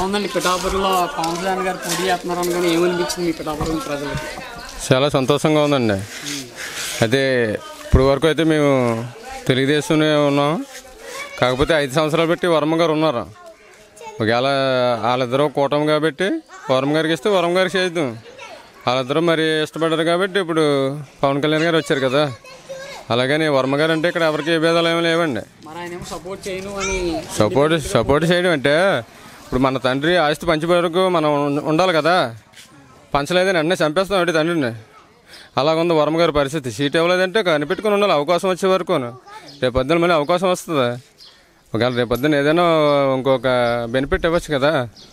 ఉందండి పిఠాపురంలో పవన్ కళ్యాణ్ గారు పోటీ చేస్తున్నారు అనగానే ఏమనిపించింది మీ పిఠాపురం ప్రజలకి చాలా సంతోషంగా ఉందండి అయితే ఇప్పుడు వరకు అయితే మేము తెలుగుదేశంలో ఉన్నాం కాకపోతే ఐదు సంవత్సరాలు పెట్టి వర్మ గారు ఉన్నారు ఒకవేళ వాళ్ళిద్దరూ కూటమి కాబట్టి వర్మ గారికి ఇస్తే వర్మ గారికి చేద్దాం వాళ్ళిద్దరూ మరి ఇష్టపడ్డారు కాబట్టి ఇప్పుడు పవన్ కళ్యాణ్ గారు వచ్చారు కదా అలాగని వర్మ గారు అంటే ఇక్కడ ఎవరికి ఏ భేదాలు ఏమీ లేవండి మరి ఆయన ఏమో సపోర్ట్ చేయను అని సపోర్ట్ సపోర్ట్ చేయడం అంటే ఇప్పుడు మన తండ్రి ఆస్తి పంచే వరకు మనం ఉం- ఉండాలి కదా పంచలేదని అన్నీ చంపేస్తాం అంటే తండ్రిని అలాగుంది వర్మ గారి పరిస్థితి సీట్ ఇవ్వలేదంటే కనిపెట్టుకుని ఉండాలి అవకాశం వచ్చే వరకు రేపు పొద్దున మళ్ళీ అవకాశం వస్తుంది ఒకవేళ రేపు పొద్దున ఏదైనా ఇంకొక బెనిఫిట్ ఇవ్వచ్చు కదా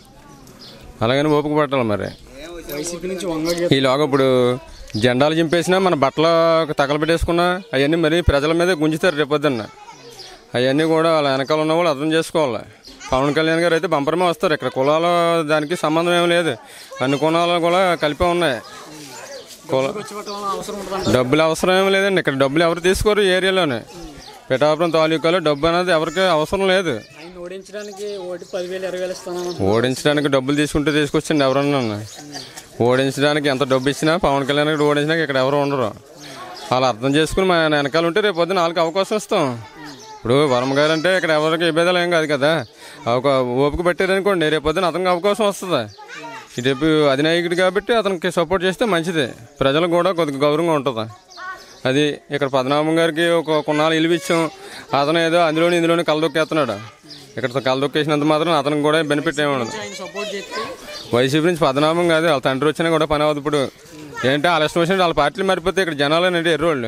అలాగని ఓపిక పట్టాలి మరి వైసీపీ నుంచి వంగ ఈలోగా ఇప్పుడు జెండాలు చింపేసినా మన బట్టలు తగలబెట్టేసుకున్నా అవన్నీ మరి ప్రజల మీద గుంజుతారు రేపొద్దున్న అవన్నీ కూడా వాళ్ళ వెనకాల ఉన్న వాళ్ళు అర్థం చేసుకోవాలి పవన్ కళ్యాణ్ గారు అయితే బంపరమే వస్తారు ఇక్కడ కులాలు దానికి సంబంధం ఏమి లేదు అన్ని కులాలు కూడా కలిపే ఉన్నాయి కుల వచ్చి పట్టాలని అవసరం ఉంటుంది డబ్బులు అవసరం ఏమి లేదండి ఇక్కడ డబ్బులు ఎవరు తీసుకోరు ఈ ఏరియాలోనే పిఠాపురం తాలూకాలో డబ్బు అనేది ఎవరికి అవసరం లేదు ఆయన ఓడించడానికి ఓటు పదివేలు ఇరవై వేలు ఇస్తాను ఓడించడానికి డబ్బులు తీసుకుంటే తీసుకొచ్చండి ఎవరన్నా ఓడించడానికి ఎంత డబ్బు ఇచ్చినా పవన్ కళ్యాణ్ గారు ఓడించినా ఇక్కడ ఎవరు ఉండరు వాళ్ళు అర్థం చేసుకుని మా వెనకాల ఉంటే రేపు పొద్దున వాళ్ళకి అవకాశం ఇస్తాం ఇప్పుడు వరమ గారు అంటే ఇక్కడ ఎవరికి ఇబ్బందులు ఏం కాదు కదా ఒక ఓపిక పెట్టారనుకోండి రేపు పొద్దున అతనికి అవకాశం వస్తుంది రేపు అధినాయకుడు కాబట్టి అతనికి సపోర్ట్ చేస్తే మంచిది ప్రజలకు కూడా కొద్దిగా గౌరవంగా ఉంటుంది అది ఇక్కడ పద్మనాభం గారికి ఒక కొన్నాళ్ళు ఇల్లు ఇచ్చాం అతను ఏదో అందులోని ఇందులోని కలదొక్కేస్తున్నాడు ఇక్కడ కలదొక్కేసినంత మాత్రం అతనికి కూడా బెనిఫిట్ ఏమి ఉండదు ఆయన సపోర్ట్ చేస్తే వైసీపీ నుంచి పద్మనాభం కాదు వాళ్ళ తండ్రి వచ్చినా కూడా పని అవ్వదు ఇప్పుడు ఏంటంటే వాళ్ళ ఇష్టం వచ్చినట్టు వాళ్ళ పార్టీలు మారిపోతే ఇక్కడ జనాలు అనేది ఎర్రోళ్ళు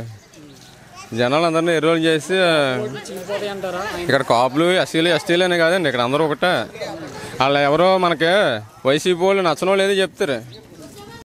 జనాలు అందరినీ ఎర్రోళ్ళు చేసి ఓట్లు చీలిపోతాయి అంటారా ఆయన ఇక్కడ కాపులు ఎస్సీలు ఎస్టీలు అనే కాదండి ఇక్కడ అందరూ ఒకటే వాళ్ళు ఎవరో మనకి వైసీపీ వాళ్ళు నచ్చనో లేదో చెప్తారు